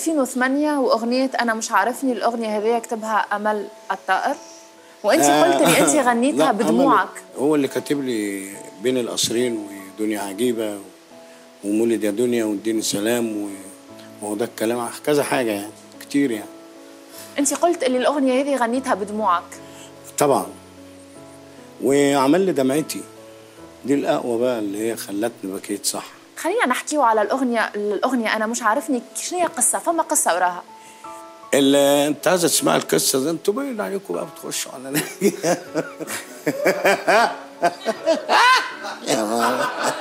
2008 واغنيه انا مش عارفني الاغنيه هذه كتبها امل الطائر وانت قلت لي انت غنيتها لا، بدموعك أمل هو اللي كاتب لي بين القصرين ودنيا عجيبة ومولد يا دنيا واديني سلام و- وهو ده الكلام كذا حاجة يعني كتير يعني انت قلت لي الاغنيه هذه غنيتها بدموعك طبعا وعمل لي دمعتي دي الأقوى بقى اللي هي خلتني بكيت صح خلينا نحكيو على الاغنيه الاغنيه انا مش عارفني شنو هي قصه فما قصه وراها اللي انت عايزه تسمع القصه دي انتوا باين عليكم بقى بتخشوا على